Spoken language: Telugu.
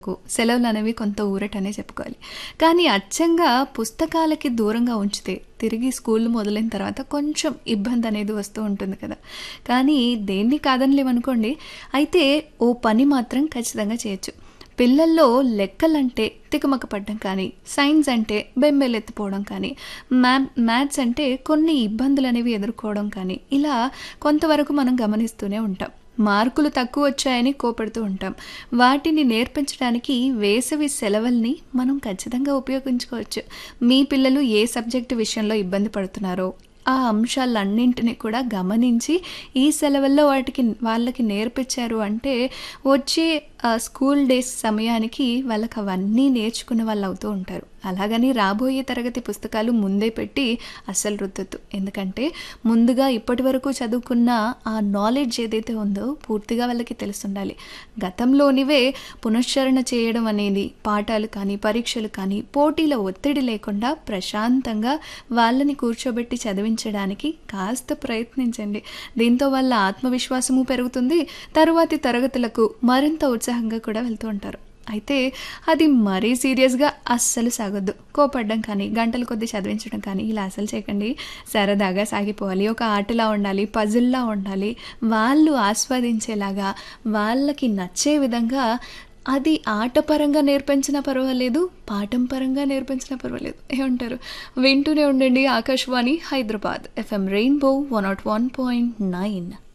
కు సెలవులు అనేవి కొంత ఊరటనే చెప్పుకోవాలి కానీ అచ్చంగా పుస్తకాలకి దూరంగా ఉంచితే తిరిగి స్కూల్ మొదలైన తర్వాత కొంచెం ఇబ్బంది అనేది వస్తూ ఉంటుంది కదా కానీ దేన్ని కాదనిలేమనుకోండి అయితే ఓ పని మాత్రం ఖచ్చితంగా చేయొచ్చు పిల్లల్లో లెక్కలంటే తికమక పడ్డం కానీ సైన్స్ అంటే బెంబేలెత్తిపోవడం కానీ మ్యా మ్యాథ్స్ అంటే కొన్ని ఇబ్బందులు అనేవి ఎదుర్కోవడం కానీ ఇలా కొంతవరకు మనం గమనిస్తూనే ఉంటాం మార్కులు తక్కువ వచ్చాయని కోపడుతూ ఉంటాం వాటిని నేర్పించడానికి వేసవి సెలవుల్ని మనం ఖచ్చితంగా ఉపయోగించుకోవచ్చు మీ పిల్లలు ఏ సబ్జెక్టు విషయంలో ఇబ్బంది పడుతున్నారో ఆ అంశాలన్నింటినీ కూడా గమనించి ఈ సెలవుల్లో వాటికి వాళ్ళకి నేర్పించారు అంటే వచ్చే ఆ, స్కూల్ డేస్ సమయానికి వాళ్ళకి అవన్నీ నేర్చుకునే వాళ్ళు అవుతూ ఉంటారు అలాగని రాబోయే తరగతి పుస్తకాలు ముందే పెట్టి అస్సలు రుద్దొద్దు ఎందుకంటే ముందుగా ఇప్పటి వరకు చదువుకున్న ఆ నాలెడ్జ్ ఏదైతే ఉందో పూర్తిగా వాళ్ళకి తెలుసుండాలి గతంలోనివే పునశ్చరణ చేయడం అనేది పాఠాలు కానీ పరీక్షలు కానీ పోటీల ఒత్తిడి లేకుండా ప్రశాంతంగా వాళ్ళని కూర్చోబెట్టి చదివించడానికి కాస్త ప్రయత్నించండి దీంతో వాళ్ళ ఆత్మవిశ్వాసము పెరుగుతుంది తరువాతి తరగతులకు మరింత ఉత్సాహంగా కూడా వెళ్తూ ఉంటారు అయితే అది మరీ సీరియస్గా అస్సలు సాగొద్దు కోపడ్డం కానీ గంటల కొద్దీ చదివించడం కానీ ఇలా అసలు చేయకండి సరదాగా సాగిపోవాలి ఒక ఆటలా ఉండాలి పజిల్లా ఉండాలి వాళ్ళు ఆస్వాదించేలాగా వాళ్ళకి నచ్చే విధంగా అది ఆట పరంగా నేర్పించినా పర్వాలేదు పాఠం పరంగా నేర్పించినా పర్వాలేదు ఏమంటారు వింటూనే ఉండండి Akashvani Hyderabad FM Rainbow one nought one point nine